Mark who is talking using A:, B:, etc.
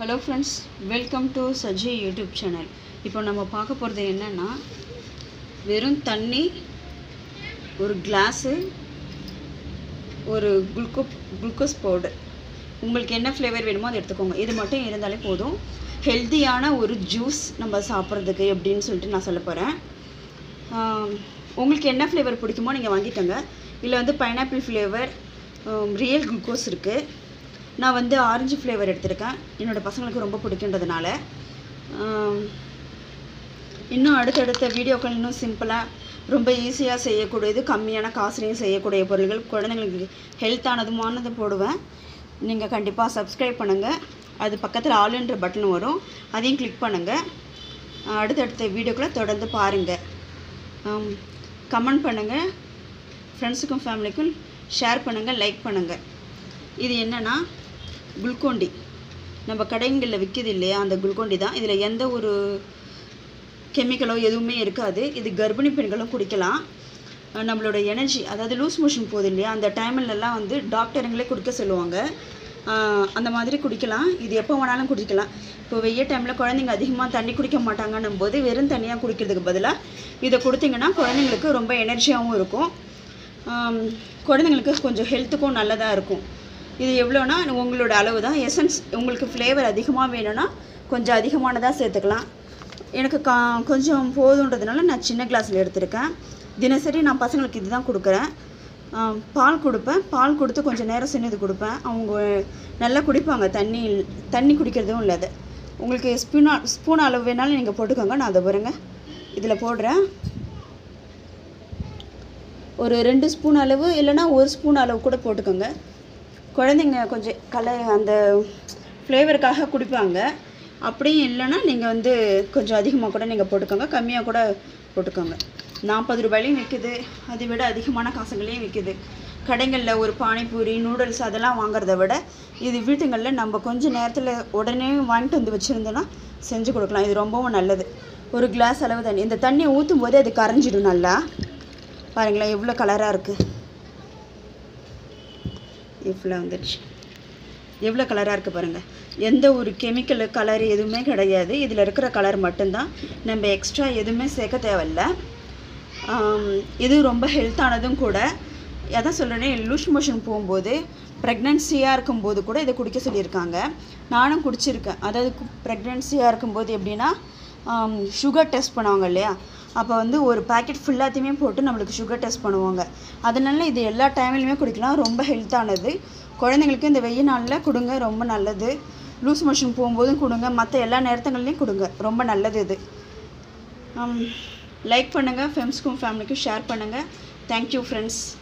A: hello friends welcome to Saji YouTube channel இப்போ நம்ம பார்க்க போகிறது என்னென்னா வெறும் தண்ணி ஒரு கிளாஸு ஒரு குளுக்கோ குளுக்கோஸ் பவுடர் உங்களுக்கு என்ன ஃப்ளேவர் வேணுமோ அதை எடுத்துக்கோங்க இது மட்டும் இருந்தாலே போதும் ஹெல்த்தியான ஒரு ஜூஸ் நம்ம சாப்பிட்றதுக்கு எப்படின்னு சொல்லிட்டு நான் சொல்ல போகிறேன் உங்களுக்கு என்ன ஃப்ளேவர் பிடிக்குமோ நீங்கள் வாங்கிக்கோங்க இதில் வந்து பைனாப்பிள் ஃப்ளேவர் ரியல் குளுக்கோஸ் இருக்குது நான் வந்து ஆரஞ்சு ஃப்ளேவர் எடுத்திருக்கேன் என்னோடய பசங்களுக்கு ரொம்ப பிடிக்குன்றதுனால ஆம், இன்னும் அடுத்தடுத்த வீடியோக்கள் இன்னும் சிம்பிளாக ரொம்ப ஈஸியாக செய்யக்கூடியது கம்மியான காசுலையும் செய்யக்கூடிய பொருள்கள் குழந்தைங்களுக்கு ஹெல்த்தானதுமானது போடுவேன் நீங்கள் கண்டிப்பாக சப்ஸ்கிரைப் பண்ணுங்கள் அது பக்கத்தில் ஆளுன்ற பட்டன் வரும் அதையும் கிளிக் பண்ணுங்கள் அடுத்தடுத்த வீடியோக்களை தொடர்ந்து பாருங்கள் கமெண்ட் பண்ணுங்கள் ஃப்ரெண்ட்ஸுக்கும் ஃபேமிலிக்கும் ஷேர் பண்ணுங்கள் லைக் பண்ணுங்கள் இது என்னென்னா குளுக்கோண்டி நம்ம கடைங்களில் விற்கிது இல்லையா அந்த குளுக்கோண்டி தான் இதில் எந்த ஒரு கெமிக்கலோ எதுவுமே இருக்காது இது கர்ப்பிணி பெண்களும் குடிக்கலாம் அஹ் நம்மளோட எனர்ஜி அதாவது லூஸ் மோஷன் போகுது இல்லையா அந்த டைம்லலாம் வந்து டாக்டருங்களே குடிக்க சொல்லுவாங்க அஹ் அந்த மாதிரி குடிக்கலாம் இது எப்போ வேணாலும் குடிக்கலாம் இப்போ வெய்ய டைமில் குழந்தைங்க அதிகமாக தண்ணி குடிக்க மாட்டாங்கன்னும் போது வெறும் தண்ணியாக குடிக்கிறதுக்கு பதிலாக இதை கொடுத்தீங்கன்னா குழந்தைங்களுக்கு ரொம்ப எனர்ஜியாகவும் இருக்கும் ஆம், குழந்தைங்களுக்கு கொஞ்சம் ஹெல்த்துக்கும் நல்லதாக இருக்கும் இது எவ்வளோனா உங்களோட அளவு தான் எசன்ஸ் உங்களுக்கு ஃப்ளேவர் அதிகமாக வேணும்னா கொஞ்சம் அதிகமானதாக சேர்த்துக்கலாம் எனக்கு கா கொஞ்சம் போதுன்றதுனால நான் சின்ன கிளாஸில் எடுத்திருக்கேன் தினசரி நான் பசங்களுக்கு இதுதான் கொடுக்குறேன் ஆம், பால் கொடுப்பேன் பால் கொடுத்து கொஞ்சம் நேரம் சின்னது கொடுப்பேன் அவங்க நல்லா குடிப்பாங்க தண்ணி தண்ணி குடிக்கிறதும் இல்லை அது உங்களுக்கு ஸ்பூனா ஸ்பூன் அளவு வேணாலும் நீங்கள் போட்டுக்கோங்க நான் அதை பாருங்க இதில் போடுறேன் ஒரு ரெண்டு ஸ்பூன் அளவு இல்லைன்னா ஒரு ஸ்பூன் அளவு கூட போட்டுக்கோங்க குழந்தைங்க கொஞ்சம் கலர் அந்த ஃப்ளேவருக்காக குடிப்பாங்க அப்படியும் இல்லைன்னா நீங்கள் வந்து கொஞ்சம் அதிகமாக கூட நீங்கள் போட்டுக்கோங்க கம்மியாக கூட போட்டுக்கோங்க நாற்பது ரூபாயிலையும் விற்குது அதை விட அதிகமான காசுங்களையும் விற்குது கடைகளில் ஒரு பானிபூரி நூடுல்ஸ் அதெல்லாம் வாங்குறத விட இது வீட்டுங்களில் நம்ம கொஞ்சம் நேரத்தில் உடனே வாங்கிட்டு வந்து வச்சுருந்தோன்னா செஞ்சு கொடுக்கலாம் இது ரொம்பவும் நல்லது ஒரு கிளாஸ் அளவு தண்ணி இந்த தண்ணியை ஊற்றும் போது அது கரைஞ்சிடும் நல்லா பாருங்களேன் எவ்வளோ கலராக இருக்குது இவ்வளோ வந்துடுச்சு எவ்வளோ கலராக இருக்குது பாருங்கள் எந்த ஒரு கெமிக்கல் கலர் எதுவுமே கிடையாது இதில் இருக்கிற கலர் மட்டும்தான் நம்ம எக்ஸ்ட்ரா எதுவுமே சேர்க்க தேவையில்ல ஆம், இது ரொம்ப ஹெல்த்தானதும் கூட எதை சொல்கிறேனே லூஸ் மோஷன் போகும்போது ப்ரெக்னென்சியாக இருக்கும்போது கூட இதை குடிக்க சொல்லியிருக்காங்க நானும் குடிச்சிருக்கேன் அதாவது ப்ரெக்னென்சியாக இருக்கும்போது எப்படின்னா சுகர் டெஸ்ட் பண்ணுவாங்க இல்லையா அப்போ வந்து ஒரு பாக்கெட் ஃபுல்லாத்தையுமே போட்டு நம்மளுக்கு சுகர் டெஸ்ட் பண்ணுவாங்க அதனால இது எல்லா டைம்லையுமே குடிக்கலாம் ரொம்ப ஹெல்த்தானது குழந்தைங்களுக்கு இந்த வெயில் நாளில் கொடுங்க ரொம்ப நல்லது லூஸ் மோஷன் போகும்போதும் கொடுங்க மற்ற எல்லா நேரத்துங்கள்லையும் கொடுங்க ரொம்ப நல்லது இது லைக் பண்ணுங்கள் ஃப்ரெண்ட்ஸ்க்கும் ஃபேமிலிக்கும் ஷேர் பண்ணுங்கள் தேங்க்யூ ஃப்ரெண்ட்ஸ்